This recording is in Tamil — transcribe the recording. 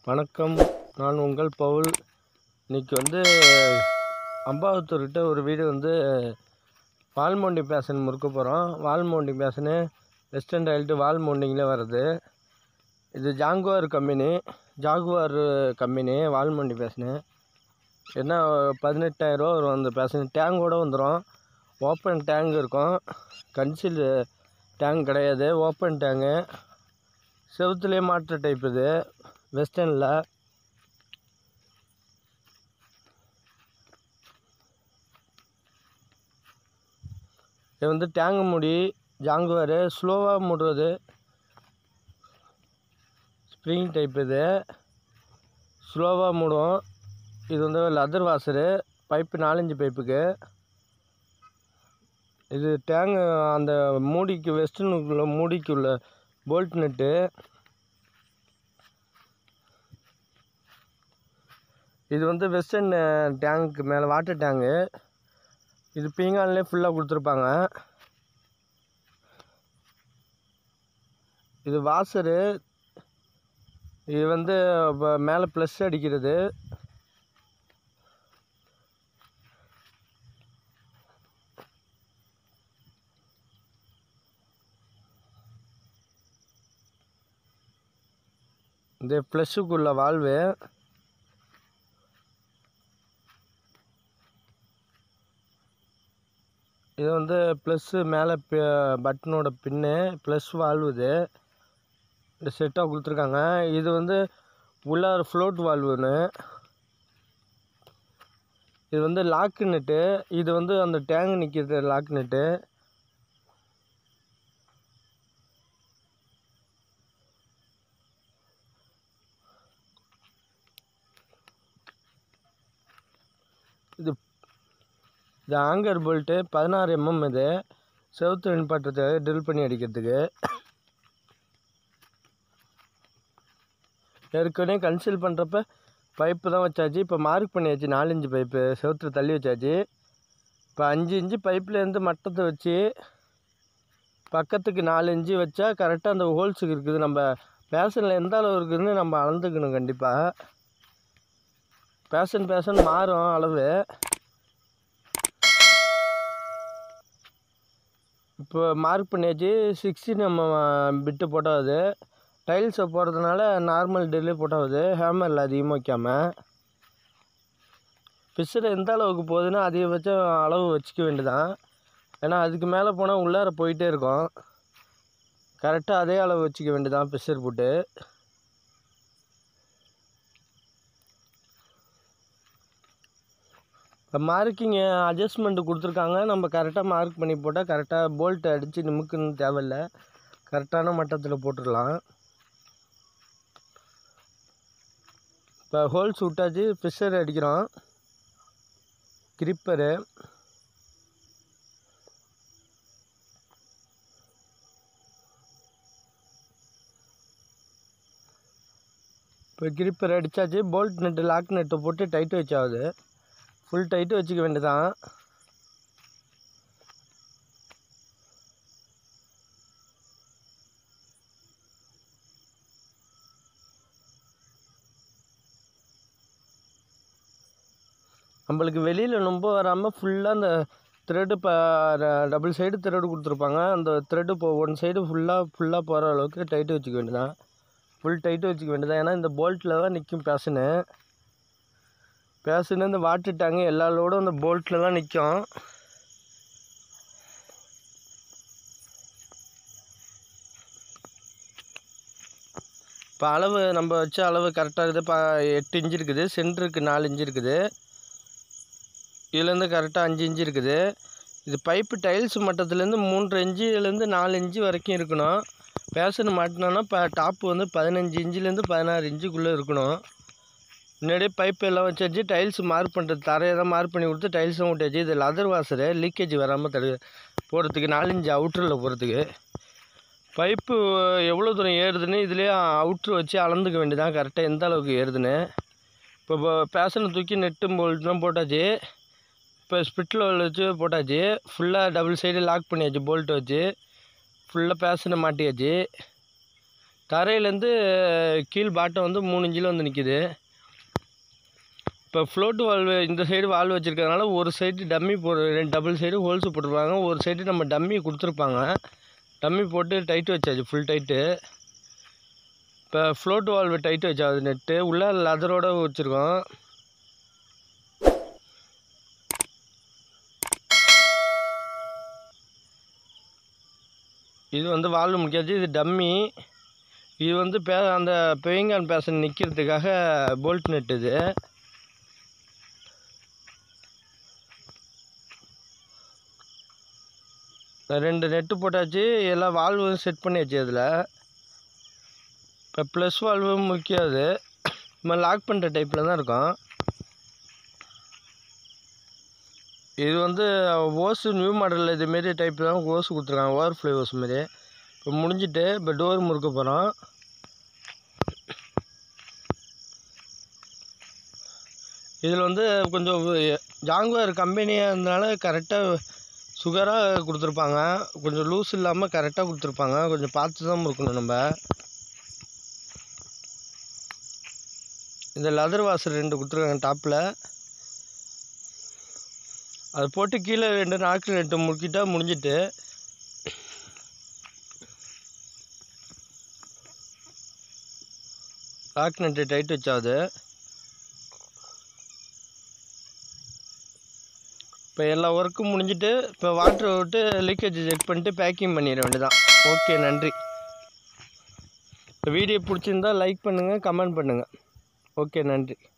வணக்கம் நான் உங்கள் பவுல் இன்னைக்கு வந்து அம்பாவத்தூர்கிட்ட ஒரு வீடு வந்து வால் மவுண்டிங் பேஷன் முறுக்க போகிறோம் wall mounting basin western tiled wall மவுண்டிங்கில் வருது இது Jaguar company Jaguar company wall mounting basin என்ன பதினெட்டாயிரரூவா வரும் அந்த பேஷன் டேங்கோட வந்துடும் ஓப்பன் டேங்க் இருக்கும் கன்சில் டேங்க் கிடையாது ஓப்பன் டேங்கு செவுத்துலேயே மாட்டுற டைப் இது வெஸ்டர்னில் இது வந்து டேங்கு முடி ஜாங்குவார் ஸ்லோவாக மூடுறது ஸ்ப்ரிங் டைப் இது ஸ்லோவாக மூடும் இது வந்து லெதர் வாஷரு பைப்பு நாலஞ்சு பைப்புக்கு இது டேங்கு அந்த மூடிக்கு வெஸ்டர்னுக்குள்ள மூடிக்குள்ள போல்ட் நட்டு இது வந்து வெஸ்டர்ன் டேங்க்கு மேலே வாட்டர் டேங்கு இது பீங்கான்லேயே ஃபுல்லாக கொடுத்துருப்பாங்க இது வாசரு இது வந்து ப- மேலே ப்ளஸ் அடிக்கிறது இந்த ப்ளஸ்ஸுக்குள்ள வால்வு இது வந்து ப்ளஸ்ஸு மேலே பட்டனோட பின்னு ப்ளஸ் வால்வு இது இந்த செட்டாக கொடுத்துருக்காங்க இது வந்து உள்ளார ஃப்ளோட் வால்வுன்னு இது வந்து லாக்கு நெட்டு இது வந்து அந்த டேங்க் நிற்கிறது லாக் நெட்டு இது இது ஆங்கர் போல்ட்டு பதினாறு எம்எம் இது செவுத்து வெண்பாட்டத்தை ட்ரில் பண்ணி அடிக்கிறதுக்கு ஏற்கனவே கன்சீல் பண்ணுறப்ப பைப்பு தான் வச்சாச்சு இப்போ மார்க் பண்ணியாச்சு நாலஞ்சு பைப்பு செவுத்துல தள்ளி வச்சாச்சு இப்போ அஞ்சு இன்ச்சு பைப்லேருந்து மட்டத்தை வச்சு பக்கத்துக்கு நாலு இன்ச்சு வச்சா கரெக்டாக அந்த ஹோல்ஸுக்கு இருக்குது நம்ம பேஷனில் எந்த அளவு இருக்குதுன்னு நம்ம அளந்துக்கணும் கண்டிப்பாக பேஷன் பேஷன் மாறும் அளவு இப்போ மார்க் பண்ணியாச்சு சிக்ஸ்டீன் நம்ம பிட்டு போட்டாவது டைல்ஸை போடுறதுனால நார்மல் டெல்லி போட்டாவது ஹேமரில் அதிகமாக வைக்காமல் ஃபிஷ்ஷில் எந்த அளவுக்கு போகுதுன்னா அதிகபட்சம் அளவு வச்சுக்க வேண்டியதான் ஏன்னா அதுக்கு மேலே போனால் உள்ளார போயிட்டே இருக்கும் கரெக்டாக அதே அளவு வச்சுக்க வேண்டியதான் ப்ரெஷர் போட்டு இப்போ மார்க்கிங் அட்ஜஸ்ட்மெண்ட் கொடுத்துருக்காங்க நம்ம கரெக்டாக மார்க் பண்ணி போட்டால் கரெக்டாக போல்ட் அடித்து நிமுக்குன்னு தேவையில்ல கரெக்டான மட்டத்தில் போட்டுடலாம் இப்போ ஹோல்ஸ் விட்டாச்சு ஃபிஷர் அடிக்கிறோம் கிரிப்பரு இப்போ கிரிப்பர் அடித்தாச்சு போல்ட் நெட்டு லாக் நெட்டு போட்டு டைட்டு வச்சாவது ஃபுல் டைட்டு வச்சுக்க வேண்டியதான் நம்மளுக்கு வெளியில் ரொம்ப வராமல் ஃபுல்லாக அந்த த்ரெட்டு இப்போ டபுள் சைடு த்ரெட்டு கொடுத்துருப்பாங்க அந்த த்ரெட்டு இப்போ ஒன் சைடு ஃபுல்லாக ஃபுல்லாக போகிற அளவுக்கு டைட்டு வச்சுக்க வேண்டியதான் ஃபுல் டைட்டு வச்சுக்க வேண்டியதான் ஏன்னா இந்த போல்ட்டில் தான் நிற்கும் பேஷனு பேஷனு இந்த வாட்டர் டேங்கு எல்லா லோடும் அந்த போல்ட்டில் தான் நிற்கும் இப்போ அளவு நம்ம வச்ச அளவு கரெக்டாக இருக்குது இப்போ எட்டு இன்ச்சு இருக்குது சென்டருக்கு நாலு இன்ச்சு இருக்குது இதுலேருந்து கரெக்டாக அஞ்சு இன்ச்சு இருக்குது இது பைப்பு டைல்ஸ் மட்டத்துலேருந்து மூன்றரை இன்ச்சுலேருந்து நாலு இன்ச்சு வரைக்கும் இருக்கணும் பேஷன் மாட்டினோன்னா இப்போ டாப்பு வந்து பதினஞ்சு இன்ச்சுலேருந்து பதினாறு இன்ச்சுக்குள்ளே இருக்கணும் முன்னாடியே பைப் எல்லாம் வச்சாச்சு டைல்ஸ் மார்க் பண்ணுறது தரையை தான் மார்க் பண்ணி கொடுத்து டைல்ஸும் விட்டாச்சு இது லெதர் வாசரு லீக்கேஜ் வராமல் தடு போகிறதுக்கு நாலஞ்சு அவுட்டரில் போகிறதுக்கு பைப்பு எவ்வளோ தூரம் ஏறுதுன்னு இதுலேயே அவுட்ரு வச்சு அளந்துக்க வேண்டியதான் கரெக்டாக எந்த அளவுக்கு ஏறுதுன்னு இப்போ இப்போ பேஷனை தூக்கி நெட்டும் போல்ட்லாம் போட்டாச்சு இப்போ ஸ்பிட்டில் வச்சு போட்டாச்சு ஃபுல்லாக டபுள் சைடு லாக் பண்ணியாச்சு போல்ட் வச்சு ஃபுல்லாக பேஷனை மாட்டியாச்சு தரையிலேருந்து கீழ் பாட்டம் வந்து மூணு இன்ச்சில் வந்து நிற்கிது இப்போ ஃப்ளோட் வால்வு இந்த சைடு வால்வு வச்சுருக்கறதுனால ஒரு சைடு டம்மி போடு ரெண்டு டபுள் சைடு ஹோல்ஸ் போட்டிருப்பாங்க ஒரு சைடு நம்ம டம்மி கொடுத்துருப்பாங்க டம்மி போட்டு டைட்டு வச்சாச்சு ஃபுல் டைட்டு இப்போ ஃப்ளோட் வால்வு டைட்டு வச்சாது நெட்டு உள்ளே லெதரோட வச்சுருக்கோம் இது வந்து வால்வு முடிக்காச்சு இது டம்மி இது வந்து பே அந்த பெயிங்கான் பேசன் நிற்கிறதுக்காக போல்ட் நெட் இது ரெண்டு நெட்டு போட்டாச்சு எல்லாம் வால்வு செட் பண்ணியாச்சு அதில் இப்போ ப்ளஸ் வால்வு முக்கியாது நம்ம லாக் பண்ணுற டைப்பில் தான் இருக்கும் இது வந்து ஓஸு நியூ மாடலில் இதுமாரி டைப் தான் ஓஸ் கொடுத்துருக்காங்க ஓவர் ஃப்ளை ஓஸ் மாரி இப்போ முடிஞ்சிட்டு இப்போ டோர் முறுக்க போகிறோம் இதில் வந்து கொஞ்சம் ஜாங்குவார் கம்பெனியாக இருந்தனால கரெக்டாக சுகராக கொடுத்துருப்பாங்க கொஞ்சம் லூஸ் இல்லாமல் கரெக்டாக கொடுத்துருப்பாங்க கொஞ்சம் பார்த்து தான் இருக்கணும் நம்ம இந்த லெதர் வாசர் ரெண்டு கொடுத்துருக்காங்க டாப்பில் அது போட்டு கீழே ரெண்டு நாக்கு ரெண்டு முறுக்கிட்டா முடிஞ்சிட்டு லாக் நட்டு டைட் வச்சாது இப்போ எல்லா ஒர்க்கும் முடிஞ்சிட்டு இப்போ வாட்டர் விட்டு லீக்கேஜ் செக் பண்ணிட்டு பேக்கிங் பண்ணிட வேண்டியதான் ஓகே நன்றி இந்த வீடியோ பிடிச்சிருந்தா லைக் பண்ணுங்கள் கமெண்ட் பண்ணுங்கள் ஓகே நன்றி